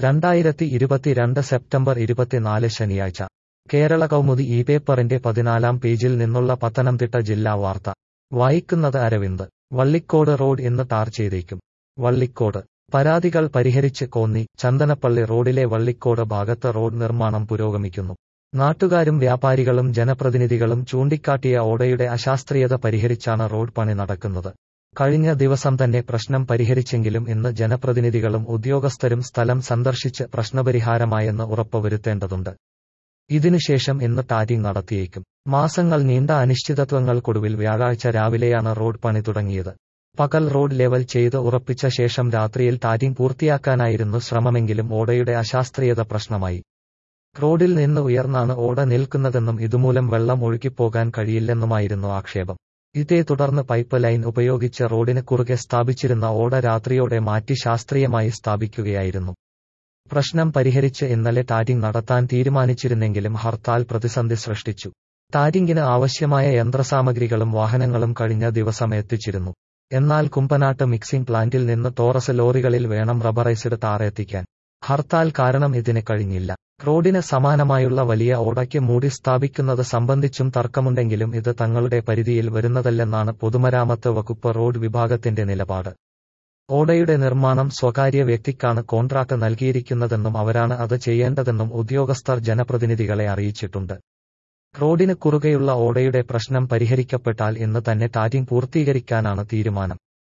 രണ്ടായിരത്തി ഇരുപത്തിരണ്ട് സെപ്റ്റംബർ ഇരുപത്തിനാല് ശനിയാഴ്ച കേരള കൗമുദി ഈ പേപ്പറിന്റെ പതിനാലാം പേജിൽ നിന്നുള്ള പത്തനംതിട്ട ജില്ലാ വാർത്ത വായിക്കുന്നത് അരവിന്ദ് വള്ളിക്കോട് റോഡ് ഇന്ന് ടാർ ചെയ്തേക്കും വള്ളിക്കോട് പരാതികൾ പരിഹരിച്ച് കോന്നി ചന്ദനപ്പള്ളി റോഡിലെ വള്ളിക്കോട് ഭാഗത്ത് റോഡ് നിർമ്മാണം പുരോഗമിക്കുന്നു നാട്ടുകാരും വ്യാപാരികളും ജനപ്രതിനിധികളും ചൂണ്ടിക്കാട്ടിയ ഓടയുടെ അശാസ്ത്രീയത പരിഹരിച്ചാണ് റോഡ് പണി നടക്കുന്നത് കഴിഞ്ഞ ദിവസം തന്നെ പ്രശ്നം പരിഹരിച്ചെങ്കിലും ഇന്ന് ജനപ്രതിനിധികളും ഉദ്യോഗസ്ഥരും സ്ഥലം സന്ദർശിച്ച് പ്രശ്നപരിഹാരമായെന്ന് ഉറപ്പുവരുത്തേണ്ടതുണ്ട് ഇതിനുശേഷം ഇന്ന് ടാറ്റിംഗ് നടത്തിയേക്കും മാസങ്ങൾ നീണ്ട അനിശ്ചിതത്വങ്ങൾക്കൊടുവിൽ വ്യാഴാഴ്ച രാവിലെയാണ് റോഡ് പണി തുടങ്ങിയത് പകൽ റോഡ് ലെവൽ ചെയ്ത് ഉറപ്പിച്ച ശേഷം രാത്രിയിൽ ടാറ്റിംഗ് പൂർത്തിയാക്കാനായിരുന്നു ശ്രമമെങ്കിലും ഓടയുടെ അശാസ്ത്രീയത പ്രശ്നമായി റോഡിൽ നിന്ന് ഉയർന്നാണ് ഓട നിൽക്കുന്നതെന്നും ഇതുമൂലം വെള്ളം ഒഴുകിപ്പോകാൻ കഴിയില്ലെന്നുമായിരുന്നു ആക്ഷേപം ഇതേ തുടർന്ന് പൈപ്പ് ലൈൻ ഉപയോഗിച്ച് റോഡിന് കുറുകെ സ്ഥാപിച്ചിരുന്ന ഓട രാത്രിയോടെ മാറ്റി ശാസ്ത്രീയമായി സ്ഥാപിക്കുകയായിരുന്നു പ്രശ്നം പരിഹരിച്ച് ഇന്നലെ ടാറ്റിംഗ് നടത്താൻ തീരുമാനിച്ചിരുന്നെങ്കിലും ഹർത്താൽ പ്രതിസന്ധി സൃഷ്ടിച്ചു ടാറ്റിംഗിന് ആവശ്യമായ യന്ത്രസാമഗ്രികളും വാഹനങ്ങളും കഴിഞ്ഞ ദിവസം എത്തിച്ചിരുന്നു എന്നാൽ കുമ്പനാട്ട് മിക്സിംഗ് പ്ലാന്റിൽ നിന്ന് ടോറസ് ലോറികളിൽ വേണം റബ്ബറൈസ്ഡ് ടാർ എത്തിക്കാൻ ഹർത്താൽ കാരണം ഇതിന് കഴിഞ്ഞില്ല റോഡിന് സമാനമായുള്ള വലിയ ഓടയ്ക്ക് മൂടി സ്ഥാപിക്കുന്നത് സംബന്ധിച്ചും തർക്കമുണ്ടെങ്കിലും ഇത് തങ്ങളുടെ പരിധിയിൽ വരുന്നതല്ലെന്നാണ് പൊതുമരാമത്ത് വകുപ്പ് റോഡ് വിഭാഗത്തിന്റെ നിലപാട് ഓടയുടെ നിർമ്മാണം സ്വകാര്യ വ്യക്തിക്കാണ് കോൺട്രാക്ട് നൽകിയിരിക്കുന്നതെന്നും അവരാണ് അത് ചെയ്യേണ്ടതെന്നും ഉദ്യോഗസ്ഥർ ജനപ്രതിനിധികളെ അറിയിച്ചിട്ടുണ്ട് റോഡിന് കുറുകെയുള്ള ഓടയുടെ പ്രശ്നം പരിഹരിക്കപ്പെട്ടാൽ ഇന്ന് തന്നെ ടാറ്റിംഗ് പൂർത്തീകരിക്കാനാണ് തീരുമാനം